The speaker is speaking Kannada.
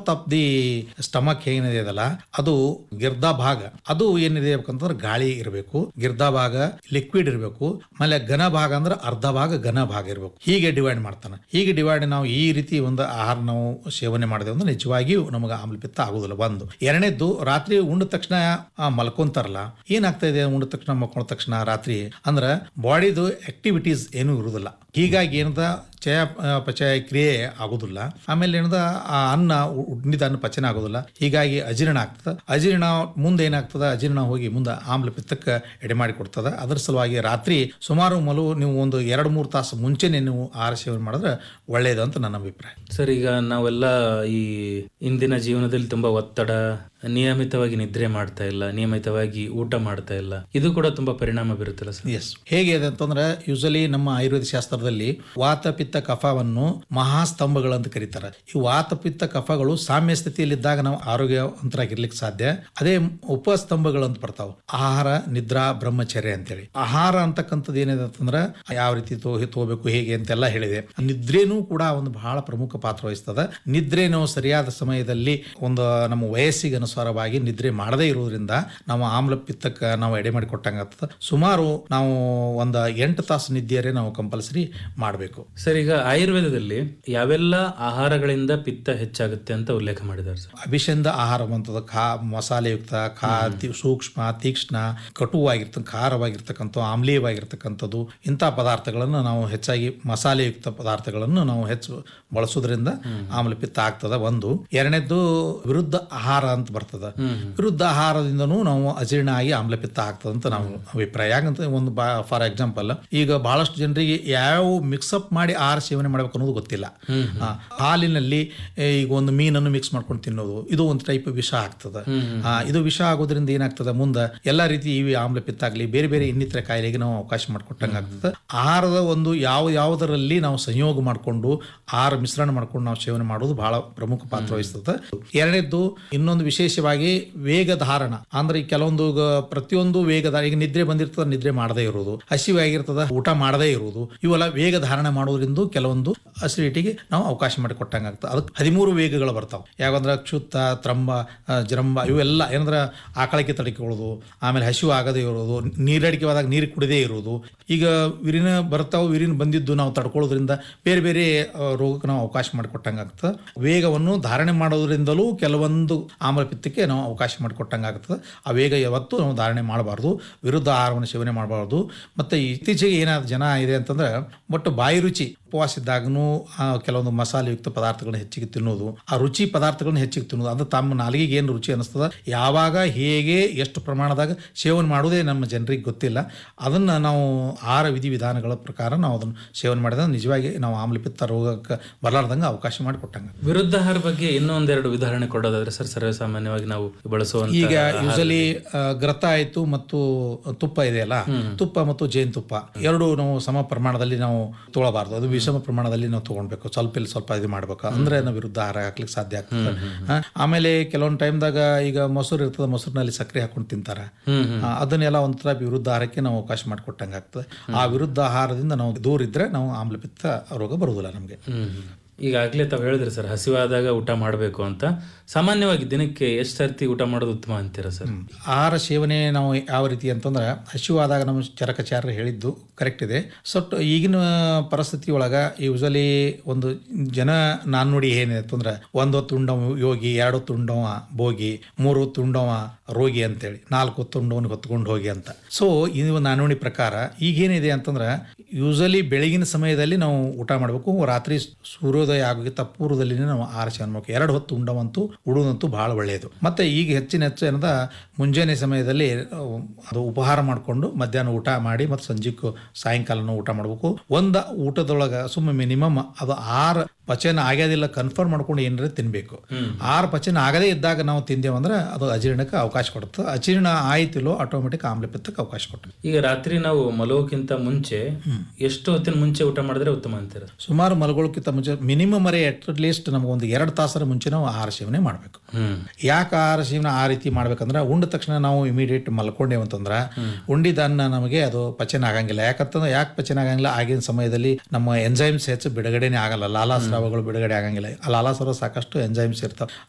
ಆಫ್ ದಿ ಸ್ಟಮಕ್ ಏನಿದೆ ಅದಲ್ಲ ಅದು ಗಿರ್ದಾ ಭಾಗ ಅದು ಏನಿದೆ ಅಂತಂದ್ರೆ ಗಾಳಿ ಇರಬೇಕು ಗಿರ್ದಾ ಭಾಗ ಲಿಕ್ವಿಡ್ ಇರಬೇಕು ಆಮೇಲೆ ಘನ ಭಾಗ ಅಂದ್ರೆ ಅರ್ಧ ಭಾಗ ಘನ ಭಾಗ ಇರಬೇಕು ಹೀಗೆ ಡಿವೈಡ್ ಮಾಡ್ತಾನೆ ಹೀಗೆ ಡಿವೈಡ್ ನಾವು ಈ ರೀತಿ ಒಂದು ಆಹಾರ ನಾವು ಸೇವನೆ ಮಾಡಿದೆವು ಅಂದ್ರೆ ನಿಜವಾಗಿಯೂ ನಮಗೆ ಆಮ್ಲಪಿತ್ತ ಆಗುದಿಲ್ಲ ಒಂದು ಎರಡನೇದ್ದು ರಾತ್ರಿ ಉಂಡ ತಕ್ಷಣ ಆ, ಮಲ್ಕೊಂತಾರಲ್ಲ ಏನಾಗ್ತಾ ಇದೆ ಉಂಡ ತಕ್ಷಣ ಮಲ್ಕೊಂಡ ತಕ್ಷಣ ರಾತ್ರಿ ಅಂದ್ರೆ ಬಾಡಿದು ಆಕ್ಟಿವಿಟೀಸ್ ಏನೂ ಇರುವುದಿಲ್ಲ ಹೀಗಾಗಿ ಏನದ ಚಯ ಆ, ಪಚಯ ಕ್ರಿಯೆ ಆಗೋದಿಲ್ಲ ಆಮೇಲೆ ಏನದ ಆ ಅನ್ನ ಉ- ಉಣ್ಣಿದ ಅನ್ನ ಪಚನ ಆಗೋದಿಲ್ಲ ಹೀಗಾಗಿ ಅಜೀರ್ಣ ಆಗ್ತದೆ ಅಜೀರ್ಣ ಮುಂದೆ ಏನಾಗ್ತದೆ ಅಜೀರ್ಣ ಹೋಗಿ ಮುಂದೆ ಆಮ್ಲಪಿತ್ತಕ್ಕೆ ಎಡೆ ಮಾಡಿ ಕೊಡ್ತದೆ ಅದರ ಸಲುವಾಗಿ ರಾತ್ರಿ ಸುಮಾರು ಮಲು ನೀವು ಒಂದು ಎರಡು ಮೂರು ತಾಸು ಮುಂಚೆನೆ ನೀವು ಆಹಾರ ಸೇವನೆ ಮಾಡಿದ್ರೆ ಒಳ್ಳೆಯದು ಅಂತ ನನ್ನ ಅಭಿಪ್ರಾಯ ಸರ್ ಈಗ ನಾವೆಲ್ಲ ಈ ಇಂದಿನ ಜೀವನದಲ್ಲಿ ತುಂಬಾ ಒತ್ತಡ ನಿಯಮಿತವಾಗಿ ನಿದ್ರೆ ಮಾಡ್ತಾ ಇಲ್ಲ ನಿಯಮಿತವಾಗಿ ಊಟ ಮಾಡ್ತಾ ಇಲ್ಲ ಇದು ಕೂಡ ತುಂಬಾ ಪರಿಣಾಮ ಬೀರುತ್ತಲ್ಲ ಸರ್ ಎಸ್ ಹೇಗೆ ಇದೆ ಅಂತಂದ್ರೆ ಯೂಸಲಿ ನಮ್ಮ ಆಯುರ್ವೇದ ಶಾಸ್ತ್ರದಲ್ಲಿ ವಾತ ಪಿತ್ತ ಕಫವನ್ನು ಮಹಾಸ್ತಂಭಗಳಂತ ಕರೀತಾರೆ ಈ ವಾತ ಪಿತ್ತ ಕಫಗಳು ಸಾಮ್ಯ ಸ್ಥಿತಿಯಲ್ಲಿದ್ದಾಗ ನಾವು ಆರೋಗ್ಯವಂತರಾಗಿರ್ಲಿಕ್ಕೆ ಸಾಧ್ಯ ಅದೇ ಉಪಸ್ತಂಭಗಳಂತ ಬರ್ತಾವ ಆಹಾರ ನಿದ್ರಾ ಬ್ರಹ್ಮಚರ್ಯ ಅಂತೇಳಿ ಆಹಾರ ಅಂತಕ್ಕಂಥದ್ದು ಏನಿದೆ ಅಂತಂದ್ರೆ ಯಾವ ರೀತಿ ತೋ ತಗೋಬೇಕು ಹೇಗೆ ಅಂತೆಲ್ಲ ಹೇಳಿದೆ ನಿದ್ರೇನೂ ಕೂಡ ಒಂದು ಬಹಳ ಪ್ರಮುಖ ಪಾತ್ರ ವಹಿಸ್ತದೆ ನಿದ್ರೆ ನಾವು ಸರಿಯಾದ ಸಮಯದಲ್ಲಿ ಒಂದು ನಮ್ಮ ವಯಸ್ಸಿಗೆ ಅನುಸಾರವಾಗಿ ನಿದ್ರೆ ಮಾಡದೇ ಇರೋದ್ರಿಂದ ನಾವು ಆಮ್ಲ ಪಿತ್ತಕ್ಕೆ ನಾವು ಎಡೆ ಮಾಡಿ ಕೊಟ್ಟಂಗಾಗ್ತದೆ ಸುಮಾರು ನಾವು ಒಂದು ಎಂಟು ತಾಸು ನಿದ್ದೆಯರೇ ನಾವು ಕಂಪಲ್ಸರಿ ಮಾಡಬೇಕು ಸರ್ ಈಗ ಆಯುರ್ವೇದದಲ್ಲಿ ಯಾವೆಲ್ಲ ಆಹಾರಗಳಿಂದ ಪಿತ್ತ ಹೆಚ್ಚಾಗುತ್ತೆ ಅಂತ ಉಲ್ಲೇಖ ಮಾಡಿದ್ದಾರೆ ಸರ್ ಅಭಿಷಂದ ಆಹಾರ ಬಂತದ ಖಾ ಮಸಾಲೆಯುಕ್ತ ಖಾ ತಿ- ಸೂಕ್ಷ್ಮ ತೀಕ್ಷ್ಣ ಕಟುವಾಗಿರ್ತಕ್ಕ ಖಾರವಾಗಿರ್ತಕ್ಕಂಥ ಆಮ್ಲೀಯವಾಗಿರ್ತಕ್ಕಂಥದ್ದು ಇಂಥ ಪದಾರ್ಥಗಳನ್ನು ನಾವು ಹೆಚ್ಚಾಗಿ ಮಸಾಲೆಯುಕ್ತ ಪದಾರ್ಥಗಳನ್ನು ನಾವು ಹೆಚ್ಚು ಬಳಸೋದ್ರಿಂದ ಆಮ್ಲಪಿತ್ತ ಆಗ್ತದ ಒಂದು ಎರಡನೇದ್ದು ವಿರುದ್ಧ ಆಹಾರ ಅಂತ ಬರ್ತದ ವಿರುದ್ಧ ಆಹಾರದಿಂದನೂ ನಾವು ಅಜೀರ್ಣ ಆಗಿ ಆಮ್ಲಪಿತ್ತ ಆಗ್ತದ ಅಂತ ನಾವು ಅಭಿಪ್ರಾಯ ಯಾಕಂತ ಒಂದು ಬಾ ಫಾರ್ ಎಕ್ಸಾಂಪಲ್ ಈಗ ಬಹಳಷ್ಟು ಜನರಿಗೆ ಯಾವ ಮಿಕ್ಸಪ್ ಮಾಡಿ ಆಹಾರ ಸೇವನೆ ಮಾಡ್ಬೇಕು ಅನ್ನೋದು ಗೊತ್ತಿಲ್ಲ ಆ, ಹಾಲಿನಲ್ಲಿ ಏ, ಈಗ ಒಂದು ಮೀನನ್ನು ಮಿಕ್ಸ್ ಮಾಡ್ಕೊಂಡು ತಿನ್ನೋದು ಇದು ಒಂದು ಟೈಪ್ ವಿಷ ಆಗ್ತದೆ ಆ, ಇದು ವಿಷ ಆಗೋದ್ರಿಂದ ಏನಾಗ್ತದೆ ಮುಂದೆ ಎಲ್ಲಾ ರೀತಿ ಇವಿ ಆಮ್ಲಪಿತ್ತ ಆಗಲಿ ಬೇರೆ ಬೇರೆ ಇನ್ನಿತರ ಕಾಯಿಲೆಗೆ ನಾವು ಅವಕಾಶ ಮಾಡಿಕೊಟ್ಟಂಗೆ ಆಗ್ತದೆ ಆಹಾರದ ಒಂದು ಯಾವ ಯಾವುದರಲ್ಲಿ ನಾವು ಸಂಯೋಗ ಮಾಡಿಕೊಂಡು ಆಹಾರ ಮಿಶ್ರಣ ಮಾಡ್ಕೊಂಡು ನಾವು ಸೇವನೆ ಮಾಡೋದು ಬಹಳ ಪ್ರಮುಖ ಪಾತ್ರ ವಹಿಸ್ತದೆ ಎರಡನೇದ್ದು ಇನ್ನೊಂದು ವಿಶೇಷವಾಗಿ ವೇಗ ಧಾರಣ ಅಂದ್ರೆ ಈ ಕೆಲವೊಂದು ಗ- ಪ್ರತಿಯೊಂದು ವೇಗ ಧಾರ- ಈಗ ನಿದ್ರೆ ಬಂದಿರ್ತದ ನಿದ್ರೆ ಮಾಡದೇ ಇರೋದು ಹಸಿವಾಗಿರ್ತದ ಊಟ ಮಾಡದೇ ಇರೋದು ಇವೆಲ್ಲ ವೇಗ ಧಾರಣೆ ಮಾಡೋದ್ರಿಂದ ಕೆಲವೊಂದು ಅಸಿಡಿಟಿಗೆ ನಾವು ಅವಕಾಶ ಮಾಡಿ ಕೊಟ್ಟಂಗೆ ಆಗ್ತದೆ ಅದಕ್ಕೆ ಹದಿಮೂರು ವೇಗಗಳು ಬರ್ತಾವೆ ಯಾವಂದ್ರೆ ಕ್ಷುತ್ತ ತ್ರಂಬ ಆ, ಜರಂಬ ಇವೆಲ್ಲ ಏನಂದ್ರೆ ಆಕಳಕ್ಕೆ ತಡಿಕೊಳ್ಳೋದು ಆಮೇಲೆ ಹಸಿವು ಆಗದೇ ಇರೋದು ನೀರಡಿಕೆವಾದಾಗ ನೀರು ಕುಡಿದೇ ಇರೋದು ಈಗ ವಿರಿನ ಬರ್ತಾವೆ ವಿರಿನ ಬಂದಿದ್ದು ನಾವು ತಡ್ಕೊಳ್ಳೋದ್ರಿಂದ ಬೇರೆ ಬೇರೆ ಆ, ರೋಗಕ್ಕೆ ನಾವು ಅವಕಾಶ ಮಾಡಿಕೊಟ್ಟಂಗೆ ಆಗ್ತದೆ ವೇಗವನ್ನು ಧಾರಣೆ ಮಾಡೋದ್ರಿಂದಲೂ ಕೆಲವೊಂದು ಆಮ್ಲಪಿತ್ತಕ್ಕೆ ನಾವು ಅವಕಾಶ ಮಾಡಿಕೊಟ್ಟಂಗೆ ಆಗ್ತದೆ ಆ ವೇಗ ಯಾವತ್ತೂ ನಾವು ಧಾರಣೆ ಮಾಡಬಾರ್ದು ವಿರುದ್ಧ ಆಹಾರವನ್ನು ಸೇವನೆ ಮಾಡಬಾರ್ದು ಮತ್ತು ಇತ್ತೀಚೆಗೆ ಏನಾದ್ರು ಜನ ಇದೆ ಅಂತಂದ್ರೆ ಒಟ್ಟು ಬಾಯಿ ರುಚಿ ಉಪವಾಸ ಇದ್ದಾಗೂ ಕೆಲವೊಂದು ಮಸಾಲೆಯುಕ್ತ ಪದಾರ್ಥಗಳನ್ನ ಹೆಚ್ಚಿಗೆ ತಿನ್ನೋದು ಆ ರುಚಿ ಪದಾರ್ಥಗಳನ್ನ ಹೆಚ್ಚಿಗೆ ತಿನ್ನೋದು ಅದು ತಮ್ಮ ನಾಲಿಗೆಗೆ ಏನು ರುಚಿ ಅನಿಸ್ತದ ಯಾವಾಗ ಹೇಗೆ ಎಷ್ಟು ಪ್ರಮಾಣದಾಗ ಸೇವನೆ ಮಾಡೋದೇ ನಮ್ಮ ಜನರಿಗೆ ಗೊತ್ತಿಲ್ಲ ಅದನ್ನು ನಾವು ಆಹಾರ ವಿಧಿವಿಧಾನಗಳ ಪ್ರಕಾರ ನಾವು ಅದನ್ನು ಸೇವನೆ ಮಾಡಿದ್ರೆ ನಿಜವಾಗಿ ನಾವು ಆಮ್ಲಪಿತ್ತ ರೋಗಕ್ಕೆ ಬರಲಾರ್ದಂಗೆ ಅವಕಾಶ ಮಾಡಿಕೊಟ್ಟಂಗೆ ವಿರುದ್ಧ ಆಹಾರ ಬಗ್ಗೆ ಇನ್ನೊಂದೆರಡು ಉದಾಹರಣೆ ಕೊಡೋದಾದ್ರೆ ಸರ್ ಸರ್ವೇ ಸಾಮಾನ್ಯವಾಗಿ ನಾವು ಬಳಸುವಂತ ಈಗ ಯೂಸಲಿ ಗ್ರತ ಆಯ್ತು ಮತ್ತು ತುಪ್ಪ ಇದೆಯಲ್ಲ ತುಪ್ಪ ಮತ್ತು ಜೇನುತುಪ್ಪ ಎರಡು ನಾವು ಸಮ ಪ್ರಮಾಣದಲ್ಲಿ ನಾವು ತಗೊಳ್ಳಬಾರ್ದು ಅದು ವಿಷಮ ಪ್ರಮಾಣದಲ್ಲಿ ನಾವು ತಗೊಳ್ಬೇಕು ಸ್ವಲ್ಪ ಇಲ್ಲಿ ಸ್ವಲ್ಪ ಇದು ಮಾಡ್ಬೇಕು ಅಂದ್ರೆ ನಾವು ವಿರುದ್ಧ ಆಹಾರ ಹಾಕ್ಲಿಕ್ಕೆ ಸಾಧ್ಯ ಆಗ್ತದೆ ಹಾ, ಆಮೇಲೆ ಕೆಲವೊಂದು ಟೈಮ್ದಾಗ ಈಗ ಮೊಸರು ಇರ್ತದೆ ಮೊಸರಿನಲ್ಲಿ ಸಕ್ಕರೆ ಹಾಕೊಂಡು ತಿಂತಾರೆ ಆ, ಅದನ್ನೆಲ್ಲ ಒಂಥರ ವಿರುದ್ಧ ಆಹಾರಕ್ಕೆ ನಾವು ಅವಕಾಶ ಮಾಡಿಕೊಟ್ಟಂಗೆ ಆಗ್ತದೆ ಆ ವಿರುದ್ಧ ಆಹಾರದಿಂದ ನಾವು ದೂರ ಇದ್ರೆ ನಾವು ಆಮ್ಲಪಿತ್ತ ರೋಗ ಬರುವುದಿಲ್ಲ ನಮಗೆ ಹ್ಮ್ ಈಗಾಗಲೇ ತಾವು ಹೇಳಿದ್ರಿ ಸರ್ ಹಸಿವಾದಾಗ ಊಟ ಮಾಡಬೇಕು ಅಂತ ಸಾಮಾನ್ಯವಾಗಿ ದಿನಕ್ಕೆ ಎಷ್ಟು ಸರ್ತಿ ಊಟ ಮಾಡೋದು ಉತ್ತಮ ಅಂತೀರಾ ಸರ್ ಆಹಾರ ಸೇವನೆ ನಾವು ಯಾವ ರೀತಿ ಅಂತಂದ್ರೆ ಹಸಿವಾದಾಗ ನಮ್ಮ ಚರಕಚಾರ್ಯರು ಹೇಳಿದ್ದು ಕರೆಕ್ಟ್ ಇದೆ ಸೊಟ್ಟು ಈಗಿನ ಪರಿಸ್ಥಿತಿ ಒಳಗ ಯೂಸಲಿ ಒಂದು ಜನ ನಾಣ್ಣುಡಿ ಏನಿದೆ ಅಂತಂದ್ರೆ ಒಂದು ಹೊತ್ತು ಉಂಡವ ಯೋಗಿ ಎರಡು ಹೊತ್ತು ಉಂಡವ ಭೋಗಿ ಮೂರು ಹೊತ್ತು ಉಂಡವ ರೋಗಿ ಅಂತೇಳಿ ನಾಲ್ಕು ಹೊತ್ತು ಉಂಡವನ್ ಹೊತ್ಕೊಂಡು ಹೋಗಿ ಅಂತ ಸೊ ಇದು ನಾಣ್ಣುಡಿ ಪ್ರಕಾರ ಈಗೇನಿದೆ ಅಂತಂದ್ರೆ ಯೂಸಲಿ ಬೆಳಗಿನ ಸಮಯದಲ್ಲಿ ನಾವು ಊಟ ಮಾಡಬೇಕು ರಾತ್ರಿ ಸೂರ್ಯೋದಯ ಆಗೋಕ್ಕಿಂತ ಪೂರ್ವದಲ್ಲಿ ನಾವು ಆಹಾರ ಸೇವನೆ ಮಾಡಬೇಕು ಎರಡು ಹೊತ್ತು ಉಂಡವಂತೂ ಉಡುವಂತೂ ಬಹಳ ಒಳ್ಳೆಯದು ಮತ್ತೆ ಈಗ ಹೆಚ್ಚಿನ ಹೆಚ್ಚು ಏನದ ಮುಂಜಾನೆ ಸಮಯದಲ್ಲಿ ಅಹ್, ಅದು ಉಪಹಾರ ಮಾಡಿಕೊಂಡು ಮಧ್ಯಾಹ್ನ ಊಟ ಮಾಡಿ ಮತ್ತು ಸಂಜೆಗೂ ಸಾಯಂಕಾಲನೂ ಊಟ ಮಾಡಬೇಕು ಒಂದು ಊಟದೊಳಗೆ ಸುಮ್ಮನೆ ಮಿನಿಮಮ್ ಅದು ಆರು ಪಚನ ಆಗ್ಯೋದಿಲ್ಲ ಕನ್ಫರ್ಮ್ ಮಾಡ್ಕೊಂಡು ಏನಾರ ತಿನ್ಬೇಕು ಆರು ಪಚನ ಆಗದೇ ಇದ್ದಾಗ ನಾವು ತಿಂದೇವಂದ್ರೆ ಅದು ಅಜೀರ್ಣಕ್ಕೆ ಅವಕಾಶ ಕೊಡುತ್ತೆ ಅಜೀರ್ಣ ಆಯ್ತಿಲ್ಲೋ ಆಟೋಮೆಟಿಕ್ ಆಮ್ಲಪಿತ್ತಕ್ಕೆ ಅವಕಾಶ ಕೊಟ್ಟು ಈಗ ರಾತ್ರಿ ನಾವು ಮಲಗೋಕ್ಕಿಂತ ಮುಂಚೆ ಎಷ್ಟು ಹೊತ್ತಿನ ಮುಂಚೆ ಊಟ ಮಾಡಿದ್ರೆ ಉತ್ತಮ ಅಂತೀರಾ ಸುಮಾರು ಮಲಗೋಳಕ್ಕಿಂತ ಮುಂಚೆ ಮಿನಿಮಮ್ ಅರೇ ಅಟ್ ಲೀಸ್ಟ್ ನಮ್ಗೆ ಒಂದು ಎರಡು ತಾಸರ ಮುಂಚೆ ನಾವು ಆಹಾರ ಸೇವನೆ ಮಾಡಬೇಕು ಹ್ಮ್ ಯಾಕೆ ಆಹಾರ ಸೇವನೆ ಆ ರೀತಿ ಮಾಡ್ಬೇಕಂದ್ರೆ ಉಂಡ ತಕ್ಷಣ ನಾವು ಇಮಿಡಿಯೇಟ್ ಮಲ್ಕೊಂಡೇವು ಅಂತಂದ್ರೆ ಉಂಡಿದ ಅನ್ನ ನಮಗೆ ಅದು ಪಚನ ಆಗಂಗಿಲ್ಲ ಯಾಕಂತಂದ್ರೆ ಯಾಕೆ ಪಚನ ಆಗಂಗಿಲ್ಲ ಆಗಿನ ಸಮಯದಲ್ಲಿ ನಮ್ಮ ಎಂಜೈಮ್ಸ್ ಹೆಚ್ಚು ಬಿಡುಗಡೆನೇ ಆಗಲ್ಲ ಲಾಲಾಸ್ರಾವಗಳು ಬಿಡುಗಡೆ ಆಗಂಗಿಲ್ಲ ಆ ಲಾಲಾಸ್ರಾವ ಸಾಕಷ್ಟು ಎಂಜೈಮ್ಸ್ ಇರ್ತಾವೆ